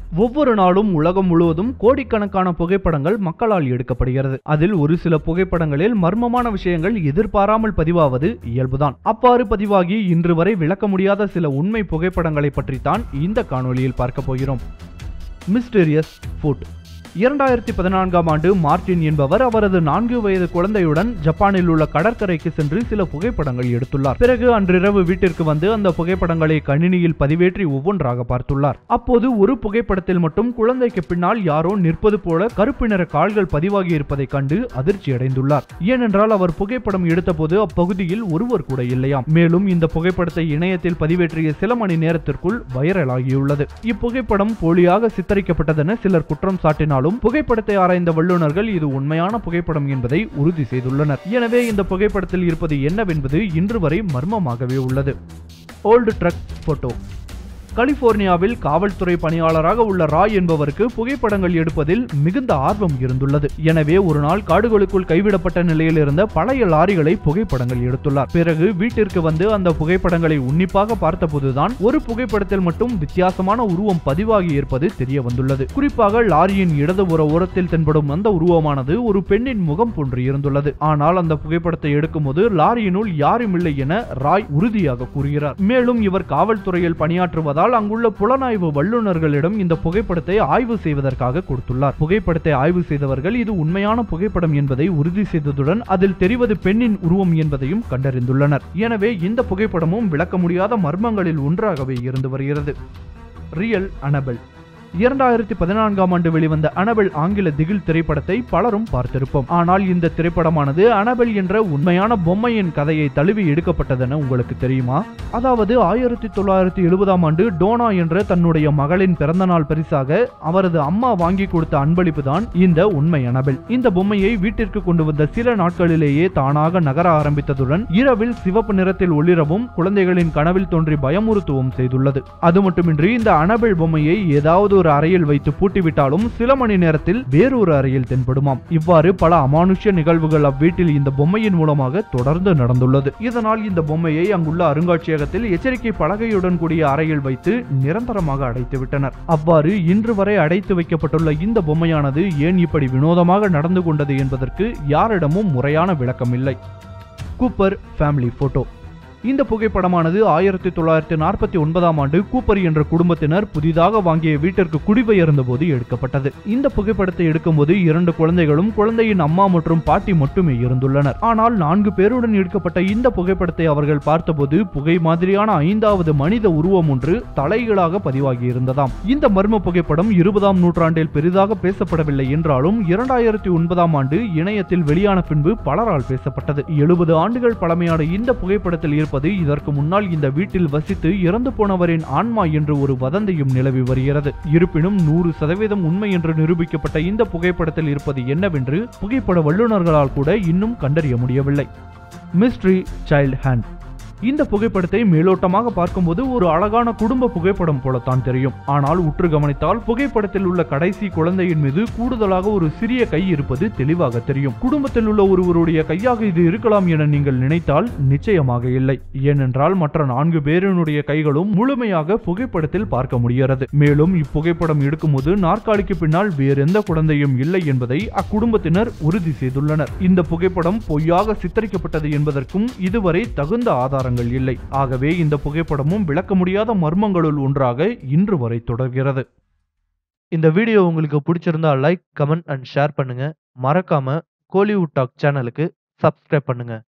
ஒவ்வொரு நாளும் உலகம் முழுவதும் கோடிக்கணக்கான புகைப்படங்கள் மக்களால் எடுக்கப்படுகிறது அதில் ஒரு சில புகைப்படங்களில் மர்மமான விஷயங்கள் எதிர்பாராமல் பதிவாவது இயல்புதான் அவ்வாறு பதிவாகி இன்று வரை விளக்க முடியாத சில உண்மை புகைப்படங்களை பற்றித்தான் இந்த காணொளியில் பார்க்க போகிறோம் மிஸ்டீரியஸ் ஃபுட் இரண்டாயிரத்தி பதினான்காம் ஆண்டு மார்டின் என்பவர் அவரது நான்கு வயது குழந்தையுடன் ஜப்பானில் உள்ள கடற்கரைக்கு சென்று சில புகைப்படங்கள் எடுத்துள்ளார் பிறகு அன்றிரவு வீட்டிற்கு வந்து அந்த புகைப்படங்களை கணினியில் பதிவேற்றி ஒவ்வொன்றாக பார்த்துள்ளார் அப்போது ஒரு புகைப்படத்தில் மட்டும் குழந்தைக்கு பின்னால் யாரோ நிற்பது போல கருப்பு நிற கால்கள் பதிவாகி இருப்பதைக் கண்டு அதிர்ச்சி அடைந்துள்ளார் ஏனென்றால் அவர் புகைப்படம் எடுத்தபோது அப்பகுதியில் ஒருவர் கூட இல்லையாம் மேலும் இந்த புகைப்படத்தை இணையத்தில் பதிவேற்றிய சில மணி நேரத்திற்குள் வைரலாகியுள்ளது இப்புகைப்படம் போலியாக சித்தரிக்கப்பட்டதென சிலர் குற்றம் சாட்டினாலும் புகைப்படத்தை ஆராய்ந்த வல்லுநர்கள் இது உண்மையான புகைப்படம் என்பதை உறுதி செய்துள்ளனர் எனவே இந்த புகைப்படத்தில் இருப்பது என்னவென்பது இன்று வரை மர்மமாகவே உள்ளது ஓல்டு ட்ரக் போட்டோ கலிபோர்னியாவில் காவல்துறை பணியாளராக உள்ள ராய் என்பவருக்கு புகைப்படங்கள் எடுப்பதில் மிகுந்த ஆர்வம் இருந்துள்ளது எனவே ஒரு நாள் காடுகளுக்குள் கைவிடப்பட்ட நிலையில் இருந்த பழைய லாரிகளை புகைப்படங்கள் எடுத்துள்ளார் பிறகு வீட்டிற்கு வந்து அந்த புகைப்படங்களை உன்னிப்பாக பார்த்தபோதுதான் ஒரு புகைப்படத்தில் மட்டும் வித்தியாசமான உருவம் பதிவாகி இருப்பது தெரிய வந்துள்ளது குறிப்பாக லாரியின் இடதுபுற ஓரத்தில் தென்படும் அந்த உருவமானது ஒரு பெண்ணின் முகம் போன்று இருந்துள்ளது ஆனால் அந்த புகைப்படத்தை எடுக்கும்போது லாரியினுள் யாரும் இல்லை என ராய் உறுதியாக கூறுகிறார் மேலும் இவர் காவல்துறையில் பணியாற்றுவதால் என்பதால் அங்குள்ள புலனாய்வு வல்லுநர்களிடம் இந்த புகைப்படத்தை ஆய்வு செய்வதற்காக கொடுத்துள்ளார் புகைப்படத்தை ஆய்வு செய்தவர்கள் இது உண்மையான புகைப்படம் என்பதை உறுதி செய்ததுடன் அதில் தெரிவது பெண்ணின் உருவம் என்பதையும் கண்டறிந்துள்ளனர் எனவே இந்த புகைப்படமும் விளக்க முடியாத மர்மங்களில் ஒன்றாகவே இருந்து வருகிறது ரியல் அனபெல் இரண்டாயிரத்தி பதினான்காம் ஆண்டு வெளிவந்த அனபெல் ஆங்கில திகில் திரைப்படத்தை பலரும் பார்த்திருப்போம் ஆனால் இந்த திரைப்படமானது அனபெல் என்ற உண்மையான பொம்மையின் கதையை தழுவி எடுக்கப்பட்டதென உங்களுக்கு தெரியுமா அதாவது ஆயிரத்தி தொள்ளாயிரத்தி எழுபதாம் ஆண்டு டோனா என்ற தன்னுடைய மகளின் பிறந்தநாள் பரிசாக அவரது அம்மா வாங்கி கொடுத்த அன்பளிப்பு தான் இந்த உண்மை அனபெல் இந்த பொம்மையை வீட்டிற்கு கொண்டு வந்த சில நாட்களிலேயே தானாக நகர ஆரம்பித்ததுடன் இரவில் சிவப்பு நிறத்தில் ஒளிரவும் குழந்தைகளின் கனவில் தோன்றி பயமுறுத்துவும் செய்துள்ளது அது மட்டுமின்றி இந்த அனபெல் பொம்மையை ஏதாவது ஒரு அறையில் வைத்து பூட்டிவிட்டாலும் சில மணி நேரத்தில் வேறொரு அறையில் தென்படுமாம் இவ்வாறு பல அமானுஷ்ய நிகழ்வுகள் அவ்வீட்டில் இந்த பொம்மையின் மூலமாக தொடர்ந்து நடந்துள்ளது இதனால் இந்த பொம்மையை அங்குள்ள அருங்காட்சியகத்தில் எச்சரிக்கை பலகையுடன் கூடிய அறையில் வைத்து நிரந்தரமாக அடைத்து விட்டனர் அவ்வாறு இன்று வரை அடைத்து வைக்கப்பட்டுள்ள இந்த பொம்மையானது ஏன் இப்படி வினோதமாக நடந்து கொண்டது என்பதற்கு யாரிடமும் முறையான விளக்கம் இல்லை கூப்பர் ஃபேமிலி போட்டோ இந்த புகைப்படமானது ஆயிரத்தி தொள்ளாயிரத்தி நாற்பத்தி ஒன்பதாம் ஆண்டு கூப்பர் என்ற குடும்பத்தினர் புதிதாக வாங்கிய வீட்டிற்கு குடிபெயர்ந்த போது எடுக்கப்பட்டது இந்த புகைப்படத்தை எடுக்கும்போது இரண்டு குழந்தைகளும் குழந்தையின் அம்மா மற்றும் பாட்டி மட்டுமே இருந்துள்ளனர் ஆனால் நான்கு பேருடன் எடுக்கப்பட்ட இந்த புகைப்படத்தை அவர்கள் பார்த்தபோது புகை மாதிரியான ஐந்தாவது மனித உருவம் ஒன்று தலைகளாக பதிவாகி இருந்ததாம் இந்த மர்ம புகைப்படம் இருபதாம் நூற்றாண்டில் பெரிதாக பேசப்படவில்லை என்றாலும் இரண்டாயிரத்தி ஒன்பதாம் ஆண்டு இணையத்தில் வெளியான பின்பு பலரால் பேசப்பட்டது எழுபது ஆண்டுகள் பழமையான இந்த புகைப்படத்தில் இருப்பது இதற்கு முன்னால் இந்த வீட்டில் வசித்து இறந்து போனவரின் ஆன்மா என்று ஒரு வதந்தியும் நிலவி வருகிறது இருப்பினும் நூறு சதவீதம் உண்மை என்று நிரூபிக்கப்பட்ட இந்த புகைப்படத்தில் இருப்பது என்னவென்று புகைப்பட வல்லுநர்களால் கூட இன்னும் கண்டறிய முடியவில்லை மிஸ்ட்ரி சைல்ட் ஹேண்ட் இந்த புகைப்படத்தை மேலோட்டமாக பார்க்கும்போது ஒரு அழகான குடும்ப புகைப்படம் போலத்தான் தெரியும் ஆனால் உற்று கவனித்தால் புகைப்படத்தில் உள்ள கடைசி குழந்தையின் மீது கூடுதலாக ஒரு சிறிய கை இருப்பது தெளிவாக தெரியும் குடும்பத்தில் உள்ள ஒருவருடைய கையாக இது இருக்கலாம் என நீங்கள் நினைத்தால் நிச்சயமாக இல்லை ஏனென்றால் மற்ற நான்கு பேரினுடைய கைகளும் முழுமையாக புகைப்படத்தில் பார்க்க முடிகிறது மேலும் இப்புகைப்படம் எடுக்கும்போது நாற்காலிக்கு பின்னால் வேறெந்த குழந்தையும் இல்லை என்பதை அக்குடும்பத்தினர் உறுதி செய்துள்ளனர் இந்த புகைப்படம் பொய்யாக சித்தரிக்கப்பட்டது என்பதற்கும் இதுவரை தகுந்த ஆதாரம் ஆதாரங்கள் இல்லை ஆகவே இந்த புகைப்படமும் விளக்க முடியாத மர்மங்களுள் ஒன்றாக இன்று வரை தொடர்கிறது இந்த வீடியோ உங்களுக்கு பிடிச்சிருந்தா லைக் கமெண்ட் அண்ட் ஷேர் பண்ணுங்க மறக்காம கோலிவுட் டாக் சேனலுக்கு சப்ஸ்கிரைப் பண்ணுங்க